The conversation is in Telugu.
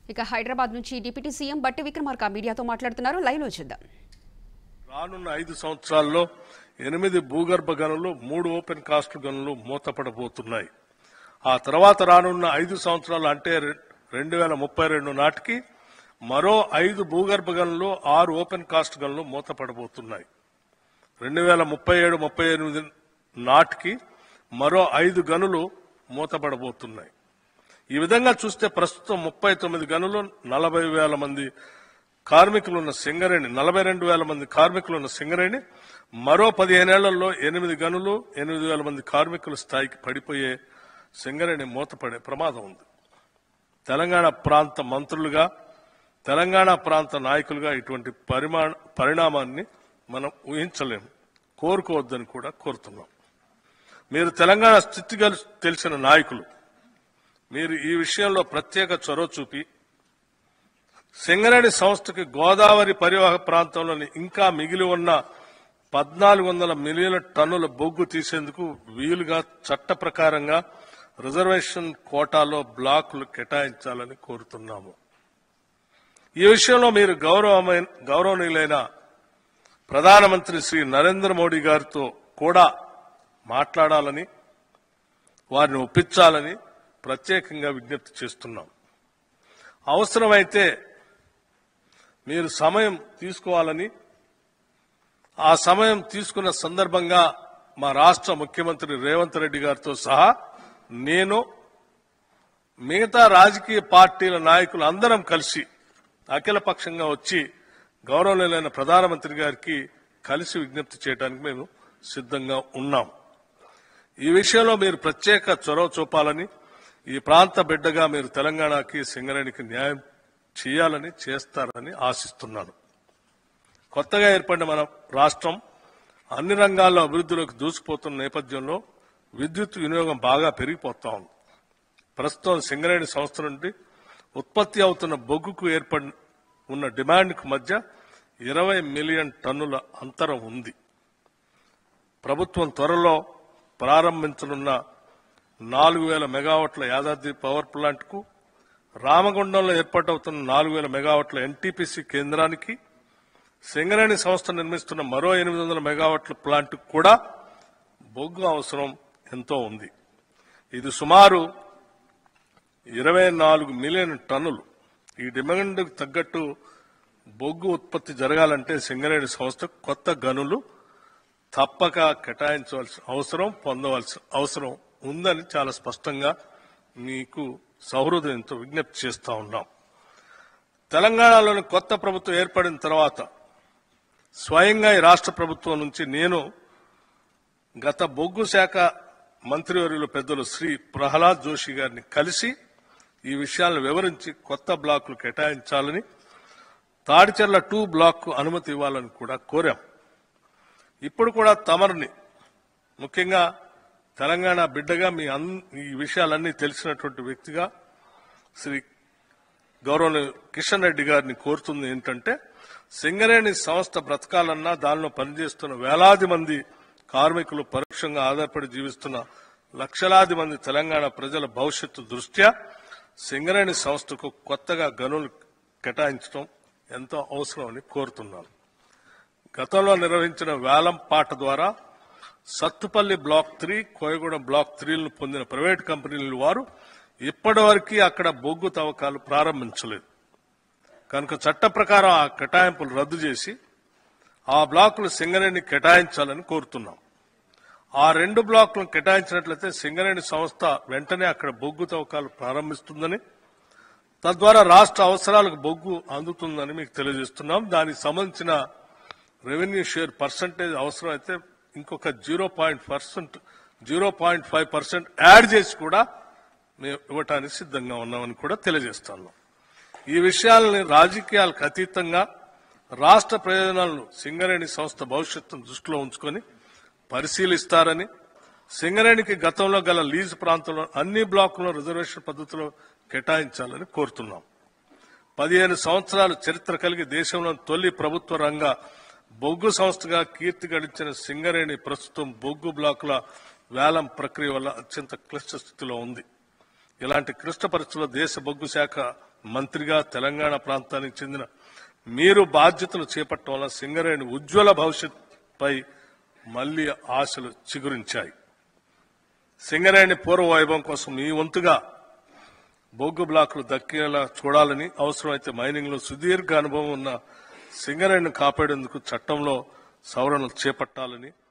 ఇక హైదరాబాద్ నుంచి డిప్యూటీ సీఎం బట్టి విక్రమార్క మీడియాతో మాట్లాడుతున్నారు లైవ్ లో చూద్దాం రానున్న ఐదు సంవత్సరాల్లో ఎనిమిది భూగర్భ గనులు మూడు ఓపెన్ కాస్ట్ గనులు మూతపడబోతున్నాయి ఆ తర్వాత రానున్న ఐదు సంవత్సరాలు అంటే రె- రెండు వేల ముప్పై రెండు నాటికి మరో ఐదు భూగర్భ గనులు ఆరు ఓపెన్ కాస్ట్ గనులు మూతపడబోతున్నాయి రెండు వేల ముప్పై ఏడు ముప్పై ఎనిమిది నాటికి మరో ఐదు గనులు మూతపడబోతున్నాయి ఈ విధంగా చూస్తే ప్రస్తుతం ముప్పై తొమ్మిది గనులు నలభై వేల మంది కార్మికులు ఉన్న సింగరేణి నలభై రెండు వేల మంది కార్మికులు ఉన్న సింగరేణి మరో పదిహేనేళ్లలో ఎనిమిది గనులు ఎనిమిది వేల మంది కార్మికుల స్థాయికి పడిపోయే సింగరేణి మూతపడే ప్రమాదం ఉంది తెలంగాణ ప్రాంత మంత్రులుగా తెలంగాణ ప్రాంత నాయకులుగా ఇటువంటి పరిమాణ పరిణామాన్ని మనం ఊహించలేము కోరుకోవద్దని కూడా కోరుతున్నాం మీరు తెలంగాణ స్థితిగలు తెలిసిన నాయకులు మీరు ఈ విషయంలో ప్రత్యేక చొరవ చూపి సింగరేణి సంస్థకి గోదావరి పరివాహక ప్రాంతంలోని ఇంకా మిగిలి ఉన్న పద్నాలుగు వందల మిలియన్ల టన్నుల బొగ్గు తీసేందుకు వీలుగా చట్ట ప్రకారంగా రిజర్వేషన్ కోటాలో బ్లాకులు కేటాయించాలని కోరుతున్నాము ఈ విషయంలో మీరు గౌరవమైన గౌరవనీయులైన ప్రధానమంత్రి శ్రీ నరేంద్ర మోడీ గారితో కూడా మాట్లాడాలని వారిని ఒప్పించాలని ప్రత్యేకంగా విజ్ఞప్తి చేస్తున్నాం అవసరమైతే మీరు సమయం తీసుకోవాలని ఆ సమయం తీసుకున్న సందర్భంగా మా రాష్ట్ర ముఖ్యమంత్రి రేవంత్ రెడ్డి గారితో సహా నేను మిగతా రాజకీయ పార్టీల నాయకులు అందరం కలిసి అఖిలపక్షంగా వచ్చి గౌరవనీయులైన ప్రధానమంత్రి గారికి కలిసి విజ్ఞప్తి చేయడానికి మేము సిద్ధంగా ఉన్నాం ఈ విషయంలో మీరు ప్రత్యేక చొరవ చూపాలని ఈ ప్రాంత బిడ్డగా మీరు తెలంగాణకి సింగరేణికి న్యాయం చేయాలని చేస్తారని ఆశిస్తున్నాను కొత్తగా ఏర్పడిన మన రాష్ట్రం అన్ని రంగాల్లో అభివృద్ధిలోకి దూసుకుపోతున్న నేపథ్యంలో విద్యుత్ వినియోగం బాగా పెరిగిపోతా ఉంది ప్రస్తుతం సింగరేణి సంస్థ నుండి ఉత్పత్తి అవుతున్న బొగ్గుకు ఏర్పడి ఉన్న డిమాండ్కు మధ్య ఇరవై మిలియన్ టన్నుల అంతరం ఉంది ప్రభుత్వం త్వరలో ప్రారంభించనున్న నాలుగు వేల మెగావాట్ల యాదాద్రి పవర్ ప్లాంట్కు రామగుండంలో ఏర్పాటవుతున్న నాలుగు వేల మెగావాట్ల ఎన్టీపీసీ కేంద్రానికి సింగరేణి సంస్థ నిర్మిస్తున్న మరో ఎనిమిది వందల మెగావాట్ల ప్లాంట్ కూడా బొగ్గు అవసరం ఎంతో ఉంది ఇది సుమారు ఇరవై నాలుగు మిలియన్ టన్నులు ఈ డిమాండ్కు తగ్గట్టు బొగ్గు ఉత్పత్తి జరగాలంటే సింగరేణి సంస్థ కొత్త గనులు తప్పక కేటాయించవలసిన అవసరం పొందవలసిన అవసరం ఉందని చాలా స్పష్టంగా మీకు సౌహృదయంతో విజ్ఞప్తి చేస్తా ఉన్నాం తెలంగాణలోని కొత్త ప్రభుత్వం ఏర్పడిన తర్వాత స్వయంగా ఈ రాష్ట్ర ప్రభుత్వం నుంచి నేను గత బొగ్గు శాఖ మంత్రివర్యులు పెద్దలు శ్రీ ప్రహ్లాద్ జోషి గారిని కలిసి ఈ విషయాలను వివరించి కొత్త బ్లాకులు కేటాయించాలని తాడిచెర్ల టూ బ్లాక్ అనుమతి ఇవ్వాలని కూడా కోరాం ఇప్పుడు కూడా తమరిని ముఖ్యంగా తెలంగాణ బిడ్డగా మీ అన్ ఈ విషయాలన్నీ తెలిసినటువంటి వ్యక్తిగా శ్రీ గౌరవ కిషన్ రెడ్డి గారిని కోరుతుంది ఏంటంటే సింగరేణి సంస్థ బ్రతకాలన్నా దానిలో పనిచేస్తున్న వేలాది మంది కార్మికులు పరోక్షంగా ఆధారపడి జీవిస్తున్న లక్షలాది మంది తెలంగాణ ప్రజల భవిష్యత్తు దృష్ట్యా సింగరేణి సంస్థకు కొత్తగా గనులు కేటాయించడం ఎంతో అవసరమని కోరుతున్నాను గతంలో నిర్వహించిన వేలం పాట ద్వారా Sathupalli block three Koyagudem block త్రీలను పొందిన ప్రైవేట్ కంపెనీల వారు ఇప్పటివరకు అక్కడ బొగ్గు తవ్వకాలు ప్రారంభించలేదు కనుక చట్ట ప్రకారం ఆ కేటాయింపులు రద్దు చేసి ఆ బ్లాకులు సింగరేణి కేటాయించాలని కోరుతున్నాం ఆ రెండు బ్లాకులను కేటాయించినట్లయితే సింగరేణి సంస్థ వెంటనే అక్కడ బొగ్గు తవ్వకాలు ప్రారంభిస్తుందని తద్వారా రాష్ట్ర అవసరాలకు బొగ్గు అందుతుందని మీకు తెలియజేస్తున్నాం దానికి సంబంధించిన రెవెన్యూ షేర్ పర్సంటేజ్ అవసరమైతే ఇంకొక zero point percent zero point five percent add చేసి కూడా మేము ఇవ్వటానికి సిద్ధంగా ఉన్నామని కూడా తెలియజేస్తాను ఈ విషయాలని రాజకీయాలకు అతీతంగా రాష్ట్ర ప్రయోజనాలను సింగరేణి సంస్థ భవిష్యత్తును దృష్టిలో ఉంచుకొని పరిశీలిస్తారని సింగరేణికి గతంలో గల లీజు ప్రాంతంలో అన్ని బ్లాకులను రిజర్వేషన్ పద్ధతిలో కేటాయించాలని కోరుతున్నాం పదిహేను సంవత్సరాలు చరిత్ర కలిగి దేశంలోని తొలి ప్రభుత్వ రంగ బొగ్గు సంస్థగా కీర్తి గడించిన సింగరేణి ప్రస్తుతం బొగ్గు బ్లాకుల వేలం ప్రక్రియ వల్ల అత్యంత క్లిష్ట స్థితిలో ఉంది ఇలాంటి క్లిష్ట పరిస్థితుల్లో దేశ బొగ్గు శాఖ మంత్రిగా తెలంగాణ ప్రాంతానికి చెందిన మీరు బాధ్యతలు చేపట్టడం వల్ల సింగరేణి ఉజ్వల భవిష్యత్పై మళ్లీ ఆశలు చిగురించాయి సింగరేణి పూర్వ వైభవం కోసం మీ వంతుగా బొగ్గు బ్లాకులు దక్కేలా చూడాలని అవసరమైతే మైనింగ్ లో సుదీర్ఘ అనుభవం ఉన్న సింగరేణిని కాపాడేందుకు చట్టంలో సవరణలు చేపట్టాలని